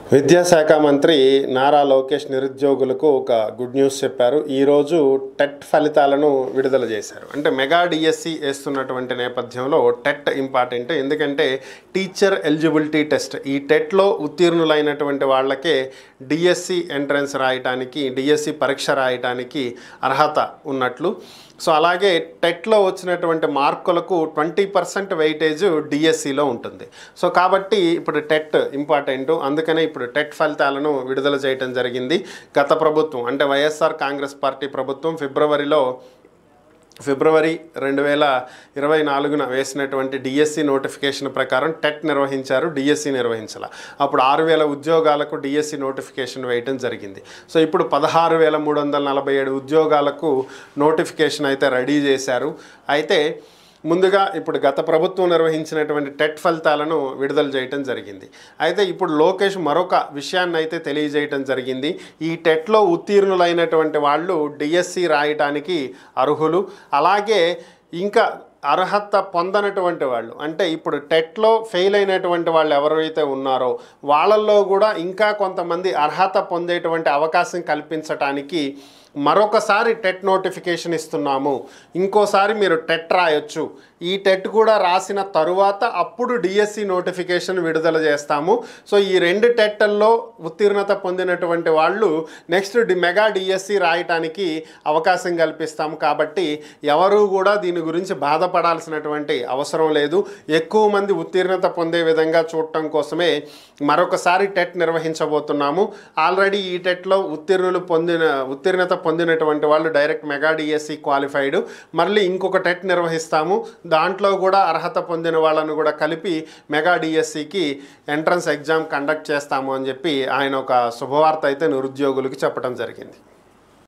విద్యాశాఖ మంత్రి నారా లోకేష్ నిరుద్యోగులకు ఒక గుడ్ న్యూస్ చెప్పారు ఈరోజు టెట్ ఫలితాలను విడుదల చేశారు అంటే మెగా డిఎస్సి వేస్తున్నటువంటి నేపథ్యంలో టెట్ ఇంపార్టెంట్ ఎందుకంటే టీచర్ ఎలిజిబిలిటీ టెస్ట్ ఈ టెట్లో ఉత్తీర్ణులైనటువంటి వాళ్ళకే డిఎస్సి ఎంట్రన్స్ రాయటానికి డిఎస్సి పరీక్ష రాయటానికి అర్హత ఉన్నట్లు సో అలాగే టెట్లో వచ్చినటువంటి మార్కులకు ట్వంటీ పర్సెంట్ వెయిటేజ్ డిఎస్సిలో ఉంటుంది సో కాబట్టి ఇప్పుడు టెట్ ఇంపార్టెంట్ అందుకనే ఇప్పుడు టెట్ ఫలితాలను విడుదల చేయటం జరిగింది గత ప్రభుత్వం అంటే వైఎస్ఆర్ కాంగ్రెస్ పార్టీ ప్రభుత్వం ఫిబ్రవరిలో ఫిబ్రవరి రెండు వేల ఇరవై నాలుగున వేసినటువంటి డిఎస్సి నోటిఫికేషన్ ప్రకారం టెట్ నిర్వహించారు డిఎస్సి నిర్వహించాల అప్పుడు ఆరు వేల ఉద్యోగాలకు డిఎస్సి నోటిఫికేషన్ వేయటం జరిగింది సో ఇప్పుడు పదహారు వేల మూడు వందల నలభై ఏడు ఉద్యోగాలకు నోటిఫికేషన్ అయితే రెడీ చేశారు అయితే ముందుగా ఇప్పుడు గత ప్రభుత్వం నిర్వహించినటువంటి టెట్ ఫలితాలను విడుదల చేయటం జరిగింది అయితే ఇప్పుడు లోకేష్ మరొక విషయాన్ని అయితే తెలియజేయటం జరిగింది ఈ టెట్లో ఉత్తీర్ణులైనటువంటి వాళ్ళు డిఎస్సి రాయటానికి అర్హులు అలాగే ఇంకా అర్హత పొందనటువంటి వాళ్ళు అంటే ఇప్పుడు టెట్లో ఫెయిల్ అయినటువంటి వాళ్ళు ఎవరైతే ఉన్నారో వాళ్ళల్లో కూడా ఇంకా కొంతమంది అర్హత పొందేటువంటి అవకాశం కల్పించటానికి మరొకసారి టెట్ నోటిఫికేషన్ ఇస్తున్నాము ఇంకోసారి మీరు టెట్ రాయొచ్చు ఈ టెట్ కూడా రాసిన తరువాత అప్పుడు డిఎస్సి నోటిఫికేషన్ విడుదల చేస్తాము సో ఈ రెండు టెట్టల్లో ఉత్తీర్ణత పొందినటువంటి వాళ్ళు నెక్స్ట్ డి మెగా డిఎస్సి రాయటానికి అవకాశం కల్పిస్తాము కాబట్టి ఎవరు కూడా దీని గురించి బాధపడాల్సినటువంటి అవసరం లేదు ఎక్కువ మంది ఉత్తీర్ణత పొందే విధంగా చూడటం కోసమే మరొకసారి టెట్ నిర్వహించబోతున్నాము ఆల్రెడీ ఈ టెట్లో ఉత్తీర్ణులు పొందిన ఉత్తీర్ణత పొందినటువంటి వాళ్ళు డైరెక్ట్ మెగా డిఎస్సి క్వాలిఫైడ్ మళ్ళీ ఇంకొక టెట్ నిర్వహిస్తాము దాంట్లో కూడా అర్హత పొందిన వాళ్ళను కూడా కలిపి మెగా డిఎస్సికి ఎంట్రన్స్ ఎగ్జామ్ కండక్ట్ చేస్తాము అని చెప్పి ఆయన ఒక శుభవార్త అయితే నిరుద్యోగులకు చెప్పడం జరిగింది